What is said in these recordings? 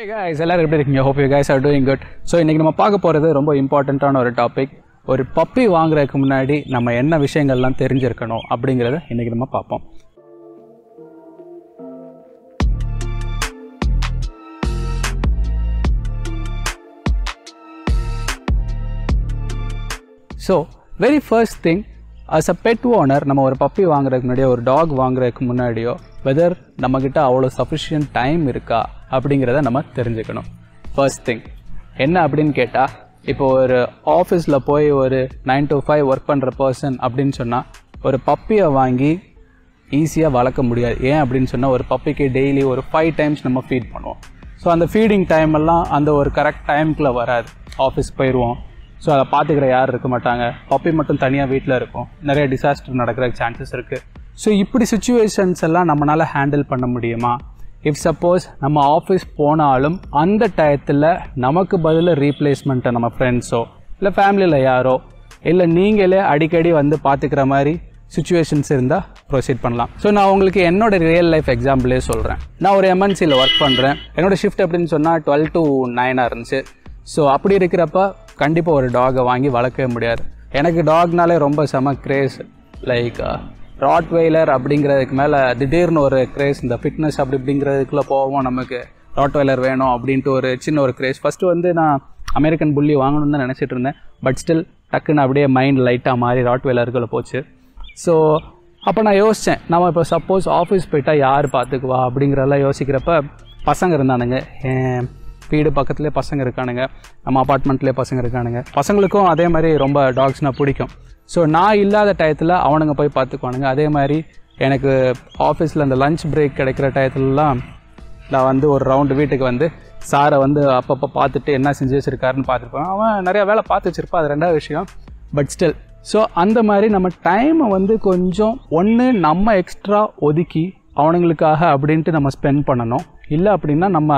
ஹே guys எல்லாரும் எப்படி இருக்கீங்க hope you guys are doing good so இன்றைக்கி நம்ம பார்க்க போகிறது ரொம்ப இம்பார்ட்டண்ட்டான ஒரு டாபிக் ஒரு பப்பி வாங்குறதுக்கு முன்னாடி நம்ம என்ன விஷயங்கள்லாம் தெரிஞ்சிருக்கணும் அப்படிங்கிறத இன்றைக்கி நம்ம பார்ப்போம் so very first thing as a pet owner நம்ம ஒரு பப்பி வாங்குறதுக்கு முன்னாடியோ ஒரு டாக் வாங்குறதுக்கு முன்னாடியோ வெதர் நம்மக்கிட்ட அவ்வளோ சஃபிஷியன்ட் டைம் இருக்கா அப்படிங்கிறத நம்ம தெரிஞ்சுக்கணும் ஃபர்ஸ்ட் திங் என்ன அப்படின்னு கேட்டால் இப்போ ஒரு ஆஃபீஸில் போய் ஒரு நைன் to ஃபைவ் ஒர்க் பண்ணுற பர்சன் அப்படின்னு சொன்னால் ஒரு பப்பியை வாங்கி ஈஸியாக வளர்க்க முடியாது ஏன் அப்படின்னு சொன்னால் ஒரு பப்பிக்கு டெய்லி ஒரு ஃபைவ் டைம்ஸ் நம்ம ஃபீட் பண்ணுவோம் ஸோ அந்த ஃபீடிங் டைம் எல்லாம் அந்த ஒரு கரெக்ட் டைம்குள்ளே வராது ஆஃபீஸ் போயிடுவோம் ஸோ அதை பார்த்துக்கிற யாரும் இருக்க மாட்டாங்க பப்பி மட்டும் தனியாக வீட்டில் இருக்கும் நிறைய டிசாஸ்டர் நடக்கிற சான்சஸ் இருக்குது ஸோ இப்படி சுச்சுவேஷன்ஸ் எல்லாம் நம்மளால் ஹேண்டில் பண்ண முடியுமா இஃப் சப்போஸ் நம்ம ஆஃபீஸ் போனாலும் அந்த டயத்தில் நமக்கு பதிலாக ரீப்ளேஸ்மெண்ட்டை நம்ம ஃப்ரெண்ட்ஸோ இல்லை ஃபேமிலியில் யாரோ இல்லை நீங்களே அடிக்கடி வந்து பார்த்துக்கிற மாதிரி சுச்சுவேஷன்ஸ் இருந்தால் ப்ரொசீட் பண்ணலாம் ஸோ நான் உங்களுக்கு என்னோட ரியல் லைஃப் எக்ஸாம்பிளே சொல்கிறேன் நான் ஒரு எம்என்சியில் ஒர்க் பண்ணுறேன் என்னோட ஷிஃப்ட் அப்படின்னு சொன்னால் டுவெல் டு நைனாக இருந்துச்சு ஸோ அப்படி இருக்கிறப்ப கண்டிப்பாக ஒரு டாகை வாங்கி வளர்க்கவே முடியாது எனக்கு டாக்னாலே ரொம்ப செம கிரேஸ் லைக் ராட்வெய்லர் அப்படிங்கிறதுக்கு மேலே திடீர்னு ஒரு கிரேஸ் இந்த ஃபிட்னஸ் அப்படி இப்படிங்கிறதுக்குள்ளே போவோம் நமக்கு ராட்வெய்லர் வேணும் அப்படின்ட்டு ஒரு சின்ன ஒரு கிரேஸ் ஃபஸ்ட்டு வந்து நான் அமெரிக்கன் புள்ளி வாங்கணும்னு தான் நினச்சிட்டு இருந்தேன் பட் ஸ்டில் டக்குன்னு அப்படியே மைண்ட் லைட்டாக மாறி ராட்வெய்லருக்குள்ளே போச்சு ஸோ அப்போ நான் யோசித்தேன் நம்ம இப்போ சப்போஸ் ஆஃபீஸ் போயிட்டால் யார் பார்த்துக்குவா அப்படிங்கிறதெல்லாம் யோசிக்கிறப்ப பசங்க இருந்தானுங்க என் வீடு பக்கத்துலேயே பசங்க இருக்கானுங்க நம்ம அப்பார்ட்மெண்ட்லேயே பசங்க இருக்கானுங்க பசங்களுக்கும் அதே மாதிரி ரொம்ப டாக்ஸ்னால் பிடிக்கும் ஸோ நான் இல்லாத டயத்தில் அவனுங்க போய் பார்த்துக்குவானுங்க அதே மாதிரி எனக்கு ஆஃபீஸில் அந்த லஞ்ச் பிரேக் கிடைக்கிற டயத்துலலாம் நான் வந்து ஒரு ரவுண்டு வீட்டுக்கு வந்து சாரை வந்து அப்பப்போ பார்த்துட்டு என்ன செஞ்சு வச்சிருக்காருன்னு பார்த்துருப்பேன் அவன் நிறையா வேலை பார்த்து வச்சிருப்பான் அது ரெண்டாவது விஷயம் பட் ஸ்டில் ஸோ அந்த மாதிரி நம்ம டைமை வந்து கொஞ்சம் ஒன்று நம்ம எக்ஸ்ட்ரா ஒதுக்கி அவனுங்களுக்காக அப்படின்ட்டு நம்ம ஸ்பெண்ட் பண்ணணும் இல்லை அப்படின்னா நம்ம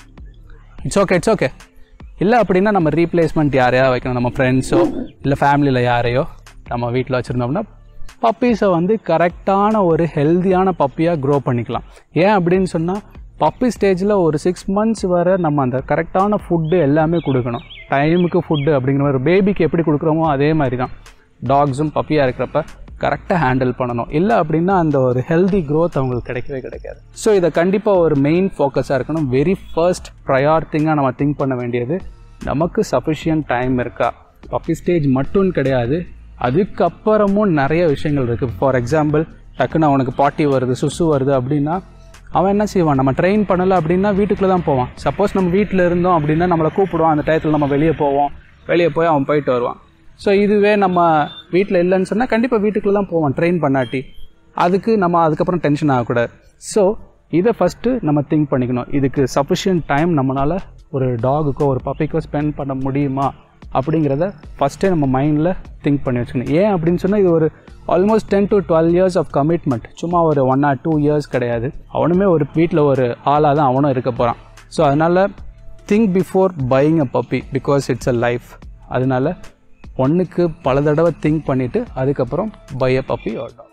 இட்ஸ் ஓகே இட்ஸ் ஓகே இல்லை அப்படின்னா நம்ம ரீப்ளேஸ்மெண்ட் யாரையா வைக்கணும் நம்ம ஃப்ரெண்ட்ஸோ இல்லை ஃபேமிலியில் யாரையோ நம்ம வீட்டில் வச்சுருந்தோம்னா பப்பீஸை வந்து கரெக்டான ஒரு ஹெல்த்தியான பப்பியாக க்ரோ பண்ணிக்கலாம் ஏன் அப்படின்னு சொன்னால் பப்பி ஸ்டேஜில் ஒரு சிக்ஸ் மந்த்ஸ் வரை நம்ம அந்த கரெக்டான ஃபுட்டு எல்லாமே கொடுக்கணும் டைமுக்கு ஃபுட்டு அப்படிங்கிற மாதிரி பேபிக்கு எப்படி கொடுக்குறோமோ அதே மாதிரி தான் டாக்ஸும் பப்பியாக இருக்கிறப்ப கரெக்டாக ஹேண்டில் பண்ணணும் இல்லை அப்படின்னா அந்த ஒரு ஹெல்தி க்ரோத் அவங்களுக்கு கிடைக்கவே கிடைக்காது ஸோ இதை கண்டிப்பாக ஒரு மெயின் ஃபோக்கஸாக இருக்கணும் வெரி ஃபர்ஸ்ட் ப்ரையார் திங்காக நம்ம திங்க் பண்ண வேண்டியது நமக்கு சஃபிஷியன்ட் டைம் இருக்கா பப்பி ஸ்டேஜ் மட்டும் கிடையாது அதுக்கப்புறமும் நிறைய விஷயங்கள் இருக்குது ஃபார் எக்ஸாம்பிள் டக்குன்னு அவனுக்கு பாட்டி வருது சுசு வருது அப்படின்னா அவன் என்ன செய்வான் நம்ம ட்ரெயின் பண்ணலை அப்படின்னா வீட்டுக்குள்ளே தான் போவான் சப்போஸ் நம்ம வீட்டில் இருந்தோம் அப்படின்னா நம்மளை கூப்பிடுவான் அந்த டயத்தில் நம்ம வெளியே போவோம் வெளியே போய் அவன் போயிட்டு வருவான் ஸோ இதுவே நம்ம வீட்டில் இல்லைன்னு சொன்னால் கண்டிப்பாக வீட்டுக்குள்ளே தான் போவான் ட்ரெயின் பண்ணாட்டி அதுக்கு நம்ம அதுக்கப்புறம் டென்ஷன் ஆகக்கூடாது ஸோ இதை ஃபஸ்ட்டு நம்ம திங்க் பண்ணிக்கணும் இதுக்கு சஃபிஷியன்ட் டைம் நம்மளால் ஒரு டாகுக்கோ ஒரு பப்பிக்கோ ஸ்பெண்ட் பண்ண முடியுமா அப்படிங்கிறத ஃபஸ்ட்டே நம்ம மைண்டில் திங்க் பண்ணி வச்சுக்கணும் ஏன் அப்படின்னு சொன்னால் இது ஒரு almost ten to twelve years of commitment சும்மா ஒரு ஒன் ஆர் டூ இயர்ஸ் கிடையாது அவனுமே ஒரு வீட்டில் ஒரு ஆளாக தான் அவனும் இருக்க போகிறான் ஸோ அதனால் think before buying a puppy because it's a life அதனால ஒன்றுக்கு பல தடவை திங்க் பண்ணிவிட்டு அதுக்கப்புறம் buy a puppy or dog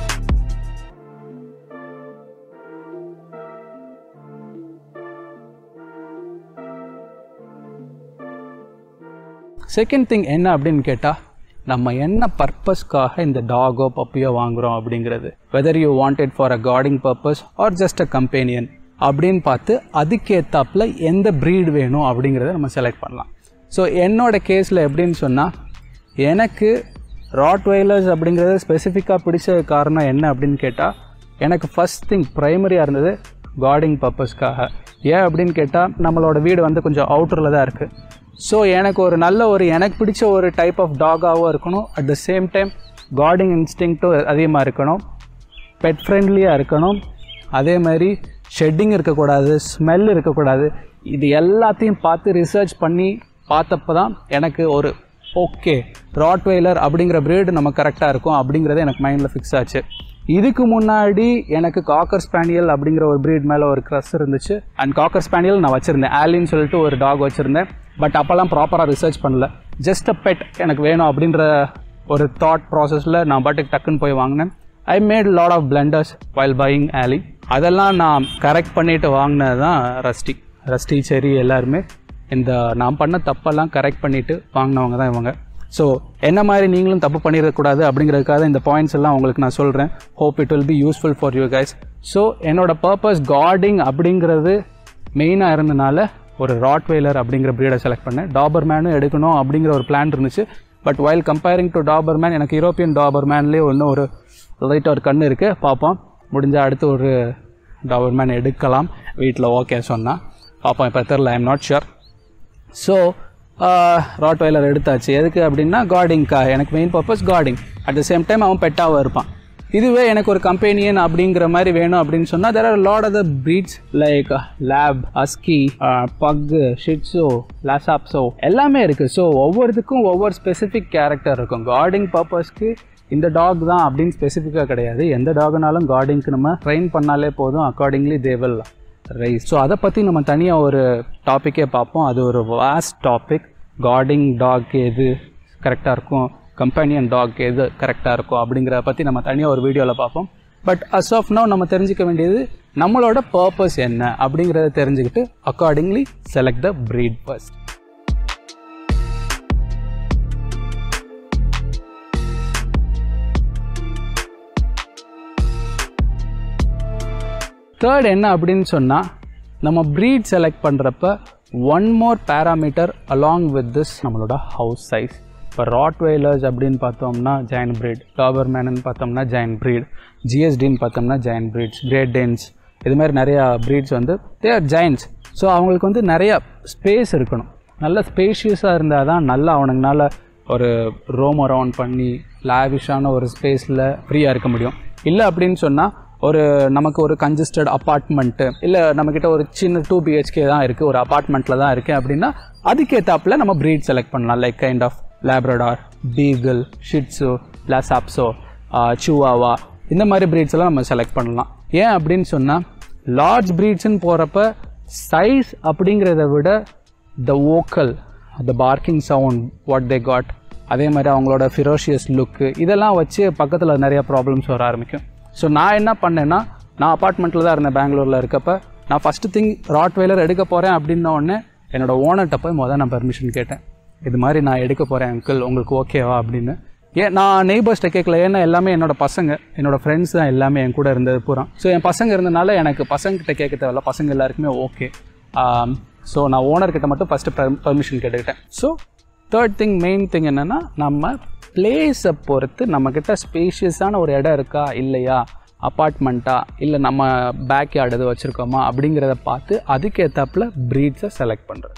second thing என்ன அப்படின்னு கேட்டால் நம்ம என்ன பர்பஸ்க்காக இந்த டாகோ பப்பியோ வாங்குகிறோம் அப்படிங்கிறது whether you wanted for a guarding purpose or just a companion அப்படின்னு பார்த்து அதுக்கேத்தாப்புல எந்த ப்ரீட் வேணும் அப்படிங்கிறத நம்ம செலக்ட் பண்ணலாம் ஸோ என்னோட கேஸில் எப்படின்னு சொன்னால் எனக்கு ராட்வைலர்ஸ் அப்படிங்கிறது ஸ்பெசிஃபிக்காக பிடிச்ச காரணம் என்ன அப்படின்னு கேட்டால் எனக்கு ஃபஸ்ட் திங் ப்ரைமரியாக இருந்தது கார்டிங் பர்பஸ்க்காக ஏன் அப்படின்னு கேட்டால் நம்மளோட வீடு வந்து கொஞ்சம் அவுட்டரில் தான் இருக்குது ஸோ எனக்கு ஒரு நல்ல ஒரு எனக்கு பிடிச்ச ஒரு டைப் ஆஃப் டாகாகவும் இருக்கணும் at the same time guarding இன்ஸ்டிங்க்ட்டும் அதிகமாக இருக்கணும் பெட் ஃப்ரெண்ட்லியாக இருக்கணும் அதே மாதிரி ஷெட்டிங் இருக்கக்கூடாது ஸ்மெல் இருக்கக்கூடாது இது எல்லாத்தையும் பார்த்து ரிசர்ச் பண்ணி பார்த்தப்ப தான் எனக்கு ஒரு ஓகே ராட்வெய்லர் அப்படிங்கிற பிரீடு நம்ம கரெக்டாக இருக்கும் அப்படிங்கிறது எனக்கு மைண்டில் ஃபிக்ஸ் ஆச்சு இதுக்கு முன்னாடி எனக்கு காக்கர் ஸ்பானியல் அப்படிங்கிற ஒரு breed மேலே ஒரு க்ரஸ் இருந்துச்சு அண்ட் காக்கர் ஸ்பானியல் நான் வச்சுருந்தேன் ஆலின்னு சொல்லிட்டு ஒரு டாக் வச்சுருந்தேன் பட் அப்போல்லாம் ப்ராப்பராக ரிசர்ச் பண்ணல ஜஸ்ட் அ பெட் எனக்கு வேணும் அப்படின்ற ஒரு தாட் ப்ராசஸில் நான் பாட்டுக்கு டக்குன்னு போய் வாங்கினேன் I made lot of blunders while buying ஆலி அதெல்லாம் நான் கரெக்ட் பண்ணிட்டு வாங்கினது தான் ரஸ்டி ரஸ்டி செரி எல்லாருமே இந்த நான் பண்ண தப்பெல்லாம் கரெக்ட் பண்ணிவிட்டு வாங்கினவங்க தான் இவங்க ஸோ என்ன மாதிரி நீங்களும் தப்பு பண்ணிடக்கூடாது அப்படிங்கிறதுக்காக இந்த பாயிண்ட்ஸ் எல்லாம் உங்களுக்கு நான் சொல்கிறேன் hope it will be useful for you guys so என்னோட பர்பஸ் கார்டிங் அப்படிங்கிறது மெயினாக இருந்தனால ஒரு ராட்வெய்லர் அப்படிங்கிற ப்ரீடை செலக்ட் பண்ணேன் டாபர்மேனும் எடுக்கணும் அப்படிங்கிற ஒரு பிளான் இருந்துச்சு but while comparing to Doberman எனக்கு யூரோப்பியன் டாபர்மேன்லேயே ஒன்று ஒரு லைட்டாக ஒரு கண் இருக்குது பார்ப்போம் முடிஞ்சால் அடுத்து ஒரு டாபர்மேன் எடுக்கலாம் வீட்டில் ஓகே சொன்னால் பார்ப்போம் இப்போ தெரில I am not sure so Rottweiler எடுத்தாச்சு எதுக்கு அப்படின்னா கார்டிங்க்கா எனக்கு main purpose guarding at the same time அவன் பெட்டாகவும் இருப்பான் இதுவே எனக்கு ஒரு கம்பெனியன் அப்படிங்கிற மாதிரி வேணும் அப்படின்னு சொன்னால் there are lot of the breeds like Lab husky pug Shih Tzu லாசாப்ஸோ எல்லாமே இருக்குது ஸோ ஒவ்வொருத்துக்கும் ஒவ்வொரு ஸ்பெசிஃபிக் கேரக்டர் இருக்கும் கார்டிங் பர்பஸ்க்கு இந்த டாக் தான் அப்படின்னு ஸ்பெசிஃபிக்காக கிடையாது எந்த டாக்னாலும் கார்டிங்க்கு நம்ம ட்ரெயின் பண்ணாலே போதும் அக்கார்டிங்லி தேவல் ரைஸ் ஸோ அதை பற்றி நம்ம தனியாக ஒரு டாப்பிக்கே பார்ப்போம் அது ஒரு வாஸ்ட் டாபிக் கார்டிங் டாக் எது கரெக்டாக இருக்கும் கம்பெனியன் டாக் எது கரெக்டாக இருக்கும் அப்படிங்கிறத பற்றி நம்ம தனியாக ஒரு வீடியோவில் பார்ப்போம் பட் அஸ் ஆஃப் நோ நம்ம தெரிஞ்சுக்க வேண்டியது நம்மளோட பர்பஸ் என்ன அப்படிங்கிறத தெரிஞ்சுக்கிட்டு accordingly select the breed first third என்ன அப்படின்னு சொன்னால் நம்ம ப்ரீட் செலக்ட் பண்ணுறப்ப one more parameter along with this நம்மளோட ஹவுஸ் சைஸ் இப்போ ராட்வெய்லர்ஸ் அப்படின்னு பார்த்தோம்னா ஜெயின் ப்ரீட் டாபர்மேனன் பார்த்தோம்னா ஜெயின் ப்ரீட் ஜிஎஸ்டின்னு பார்த்தோம்னா ஜெயின் ப்ரீட்ஸ் கிரேட் டென்ஸ் இது மாதிரி நிறையா ப்ரீட்ஸ் வந்து தே ஆர் ஜெயின்ஸ் ஸோ அவங்களுக்கு வந்து நிறையா ஸ்பேஸ் இருக்கணும் நல்ல ஸ்பேஷியஸாக இருந்தால் தான் நல்லா அவனுங்கனால ஒரு ரோம் அரவுண்ட் பண்ணி லாவிஷான ஒரு ஸ்பேஸில் ஃப்ரீயாக இருக்க முடியும் இல்லை அப்படின்னு சொன்னால் ஒரு நமக்கு ஒரு கன்ஜஸ்டட் அப்பார்ட்மெண்ட்டு இல்லை நம்மக்கிட்ட ஒரு சின்ன டூ பிஹெச்கே தான் இருக்குது ஒரு அப்பார்ட்மெண்ட்டில் தான் இருக்குது அப்படின்னா அதுக்கேற்றாப்புல நம்ம ப்ரீட் செலக்ட் பண்ணலாம் like kind of Labrador beagle Shih Tzu Lhasa Apso Chihuahua இந்த மாதிரி breeds எல்லாம் நம்ம செலக்ட் பண்ணலாம் ஏன் அப்படின்னு சொன்னால் லார்ஜ் ப்ரீட்ஸ்ன்னு போகிறப்ப சைஸ் அப்படிங்கிறத விட the vocal the barking sound what they got அதே மாதிரி அவங்களோட ஃபிரோஷியஸ் லுக்கு இதெல்லாம் வச்சு பக்கத்தில் நிறைய ப்ராப்ளம்ஸ் வர ஆரம்பிக்கும் ஸோ நான் என்ன பண்ணேன்னா நான் அப்பார்ட்மெண்ட்டில் தான் இருந்தேன் பெங்களூரில் இருக்கப்ப நான் ஃபஸ்ட்டு திங் ராட்வெய்லர் எடுக்க போகிறேன் அப்படின்ன உடனே என்னோட ஓனர்கிட்ட போய் முதல் நான் பெர்மிஷன் கேட்டேன் இது மாதிரி நான் எடுக்க போகிறேன் அங்கிள் உங்களுக்கு ஓகேவா அப்படின்னு ஏன் நான் நெய்பர்ஸ்ட்டை கேட்கல ஏன்னா எல்லாமே என்னோட பசங்க என்னோட ஃப்ரெண்ட்ஸ் தான் எல்லாமே என் கூட இருந்தது பூரா ஸோ என் பசங்க இருந்தனால எனக்கு பசங்கிட்ட கேட்க தேவையில்ல பசங்க எல்லாருக்குமே ஓகே ஸோ நான் ஓனர்கிட்ட மட்டும் ஃபஸ்ட்டு பர்மிஷன் கேட்டுக்கிட்டேன் so third thing main thing என்னென்னா நம்ம பிளேஸை பொறுத்து நம்மக்கிட்ட ஸ்பேஷியஸான ஒரு இடம் இருக்கா இல்லையா அப்பார்ட்மெண்ட்டா இல்லை நம்ம பேக் யார்டு எது வச்சுருக்கோமா அப்படிங்கிறத பார்த்து அதுக்கேற்றாப்புல ப்ரீட்ஸை செலக்ட் பண்ணுறது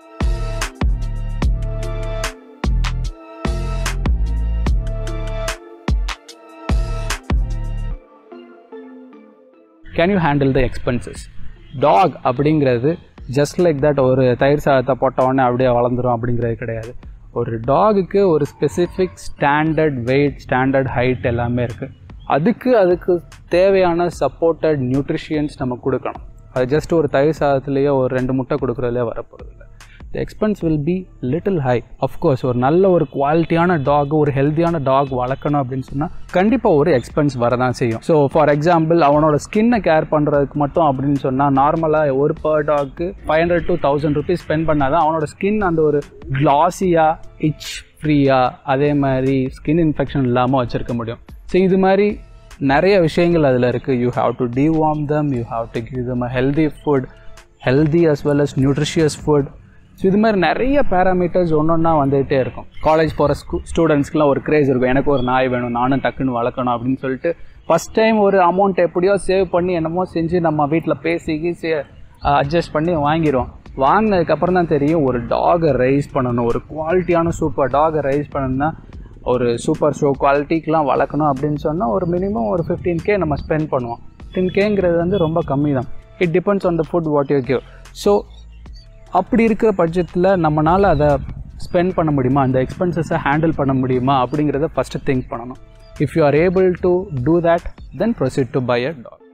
can you handle the expenses dog அப்படிங்கிறது ஜஸ்ட் லைக் தட் ஒரு தயிர் சாதத்தை போட்ட உடனே அப்படியே வளர்ந்துரும் அப்படிங்கிறது கிடையாது ஒரு டாகுக்கு ஒரு specific standard weight standard height எல்லாமே இருக்குது அதுக்கு அதுக்கு தேவையான சப்போர்ட்டட் நியூட்ரிஷியன்ஸ் நம்ம கொடுக்கணும் அது ஜஸ்ட் ஒரு தயிர் சாதத்துலேயோ ஒரு ரெண்டு முட்டை கொடுக்குறதுலேயே வரப்போகிறது இல்லை the expense will be little high of course ஒரு நல்ல ஒரு குவாலிட்டியான டாக் ஒரு ஹெல்த்தியான டாக் வளர்க்கணும் அப்படின்னு சொன்னால் கண்டிப்பாக ஒரு எக்ஸ்பென்ஸ் வரதான் செய்யும் ஸோ ஃபார் எக்ஸாம்பிள் அவனோட ஸ்கின்னை கேர் பண்ணுறதுக்கு மட்டும் அப்படின்னு சொன்னால் நார்மலாக ஒரு per dog five hundred to thousand rupees spend பண்ணால் தான் அவனோட ஸ்கின் அந்த ஒரு கிளாஸியாக இச் ஃப்ரீயாக அதே மாதிரி ஸ்கின் இன்ஃபெக்ஷன் இல்லாமல் வச்சுருக்க முடியும் ஸோ இது மாதிரி நிறைய விஷயங்கள் அதில் இருக்குது you have to deworm them you have to give them a healthy food healthy as well as nutritious food so இது மாதிரி நிறைய பேராமீட்டர்ஸ் ஒன்று ஒன்றா வந்துகிட்டே இருக்கும் காலேஜ் போகிற ஸ்கூ ஸ்டூடெண்ட்ஸ்க்குலாம் ஒரு க்ரேஸ் இருக்கும் எனக்கு ஒரு நாய் வேணும் நானும் டக்குன்னு வளர்க்கணும் அப்படின்னு சொல்லிட்டு ஃபஸ்ட் டைம் ஒரு அமௌண்ட் எப்படியோ சேவ் பண்ணி என்னமோ செஞ்சு நம்ம வீட்டில் பேசி கீசி அட்ஜஸ்ட் பண்ணி வாங்கிடுவோம் வாங்கினதுக்கப்புறம் தான் தெரியும் ஒரு டாகை ரைஸ் பண்ணணும் ஒரு குவாலிட்டியான சூப்பர் டாகை ரைஸ் பண்ணணும்னா ஒரு சூப்பர் ஷோ குவாலிட்டிக்கெலாம் வளர்க்கணும் அப்படின்னு சொன்னால் ஒரு மினிமம் ஒரு ஃபிஃப்டீன் கே நம்ம ஸ்பெண்ட் பண்ணுவோம் ஃபிஃப்டீன் கேங்கிறது வந்து ரொம்ப கம்மி தான் it depends on the food what you give so அப்படி இருக்கிற பட்சத்தில் நம்மளால் அதை ஸ்பெண்ட் பண்ண முடியுமா அந்த எக்ஸ்பென்சஸை ஹேண்டில் பண்ண முடியுமா அப்படிங்கிறத ஃபஸ்ட்டு திங்க் பண்ணணும் if you are able to do that then proceed to buy a dog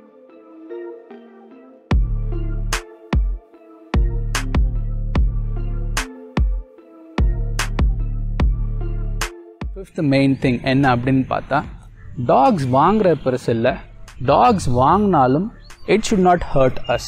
fifth main thing என்ன அப்படின்னு பார்த்தா டாக்ஸ் வாங்குற பெருசு இல்லை டாக்ஸ் வாங்கினாலும் it should not hurt us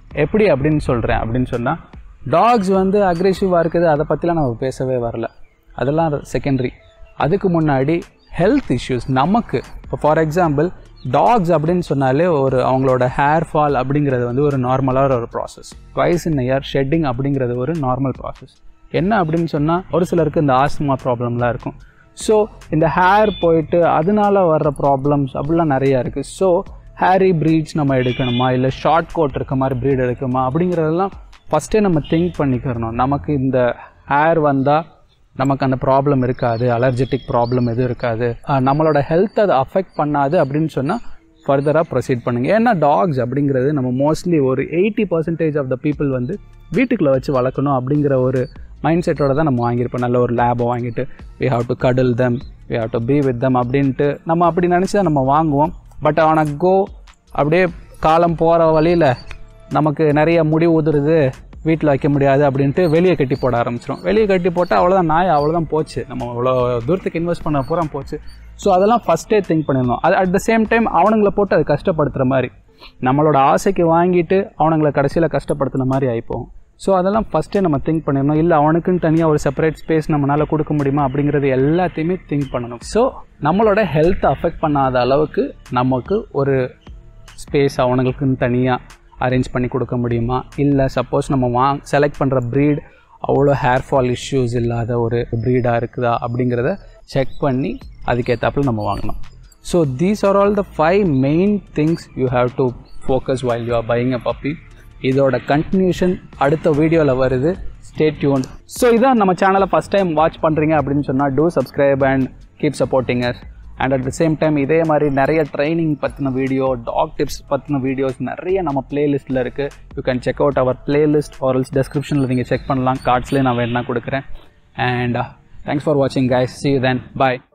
எப்படி அப்படின்னு சொல்கிறேன் அப்படின்னு சொன்னால் டாக்ஸ் வந்து அக்ரெசிவாக இருக்குது அதை பற்றிலாம் நம்ம பேசவே வரல அதெல்லாம் செகண்டரி அதுக்கு முன்னாடி ஹெல்த் இஷ்யூஸ் நமக்கு இப்போ ஃபார் எக்ஸாம்பிள் டாக்ஸ் அப்படின்னு சொன்னாலே ஒரு அவங்களோட ஹேர் ஃபால் அப்படிங்கிறது வந்து ஒரு நார்மலான ஒரு process twice in year shedding அப்படிங்கிறது ஒரு நார்மல் ப்ராசஸ் என்ன அப்படின்னு சொன்னால் ஒரு சிலருக்கு இந்த ஆஸ்மா ப்ராப்ளம்லாம் இருக்கும் ஸோ இந்த ஹேர் போயிட்டு அதனால வர்ற ப்ராப்ளம்ஸ் அப்படிலாம் நிறையா இருக்குது ஸோ ஹேரி ப்ரீட்ஸ் நம்ம எடுக்கணுமா இல்லை ஷார்ட் கோட் இருக்க மாதிரி ப்ரீட் எடுக்குமா அப்படிங்கிறதெல்லாம் ஃபஸ்ட்டே நம்ம திங்க் பண்ணிக்கிறணும் நமக்கு இந்த ஹேர் வந்தால் நமக்கு அந்த ப்ராப்ளம் இருக்காது அலர்ஜெட்டிக் ப்ராப்ளம் எதுவும் இருக்காது அஹ் நம்மளோட ஹெல்த் அதை அஃபெக்ட் பண்ணாது அப்படின்னு சொன்னால் ஃபர்தராக ப்ரொசீட் பண்ணுங்க ஏன்னா டாக்ஸ் அப்படிங்கிறது நம்ம மோஸ்ட்லி ஒரு eighty percentage of the people வந்து வீட்டுக்குள்ளே வச்சு வளர்க்கணும் அப்படிங்கிற ஒரு மைண்ட் செட்டோட தான் நம்ம வாங்கியிருப்போம் நல்ல ஒரு லேபை வாங்கிட்டு we have to cuddle them we have to be with them அப்படின்ட்டு நம்ம அப்படி நினச்சி தான் நம்ம வாங்குவோம் பட் அவனை கோ அப்படியே காலம் போகிற வழியில் நமக்கு நிறைய முடி உதிருது வீட்டில் வைக்க முடியாது அப்படின்ட்டு வெளியே கட்டி போட ஆரம்பிச்சிடும் வெளியே கட்டி போட்டால் அவ்வளோதான் நாய் அவ்வளோதான் போச்சு நம்ம இவ்வளோ தூரத்துக்கு இன்வெஸ்ட் பண்ண பூரா போச்சு ஸோ அதெல்லாம் ஃபஸ்ட்டே திங்க் பண்ணிடணும் அது அட் த சேம் டைம் அவனுங்களை போட்டு அது கஷ்டப்படுத்துகிற மாதிரி நம்மளோட ஆசைக்கு வாங்கிட்டு அவனுங்களை கடைசியில் கஷ்டப்படுத்துன மாதிரி ஆகிப்போம் ஸோ அதெல்லாம் ஃபஸ்ட்டே நம்ம திங்க் பண்ணிடணும் இல்லை அவனுக்குன்னு தனியாக ஒரு செப்பரேட் ஸ்பேஸ் நம்மளால் கொடுக்க முடியுமா அப்படிங்கிறது எல்லாத்தையுமே திங்க் பண்ணணும் ஸோ நம்மளோட ஹெல்த் அஃபெக்ட் பண்ணாத அளவுக்கு நமக்கு ஒரு ஸ்பேஸ் அவனுங்களுக்குன்னு தனியாக அரேஞ்ச் பண்ணி கொடுக்க முடியுமா இல்லை சப்போஸ் நம்ம வாங் செலக்ட் பண்ணுற ப்ரீட் அவ்வளோ ஹேர் ஃபால் இஷ்யூஸ் இல்லாத ஒரு ப்ரீடாக இருக்குதா அப்படிங்கிறத செக் பண்ணி அதுக்கேற்றாப்புல நம்ம வாங்கணும் so these are all the five main things you have to focus while you are buying a puppy இதோட கண்டினியூஷன் அடுத்த வீடியோவில் வருது ஸ்டே டியூன் ஸோ இதான் நம்ம சேனலை ஃபஸ்ட் டைம் வாட்ச் பண்ணுறீங்க அப்படின்னு சொன்னால் do subscribe and keep supporting us and at the same time இதே மாதிரி நிறைய ட்ரைனிங் பற்றின வீடியோ டாக் டிப்ஸ் பற்றின வீடியோஸ் நிறைய நம்ம பிளேலிஸ்ட்டில் இருக்குது you can check out our playlist URLs டெஸ்கிரிப்ஷனில் நீங்கள் செக் பண்ணலாம் கார்ட்ஸ்லேயே நான் வேணா கொடுக்குறேன் அண்ட் தேங்க்ஸ் ஃபார் வாட்சிங் guys see you then bye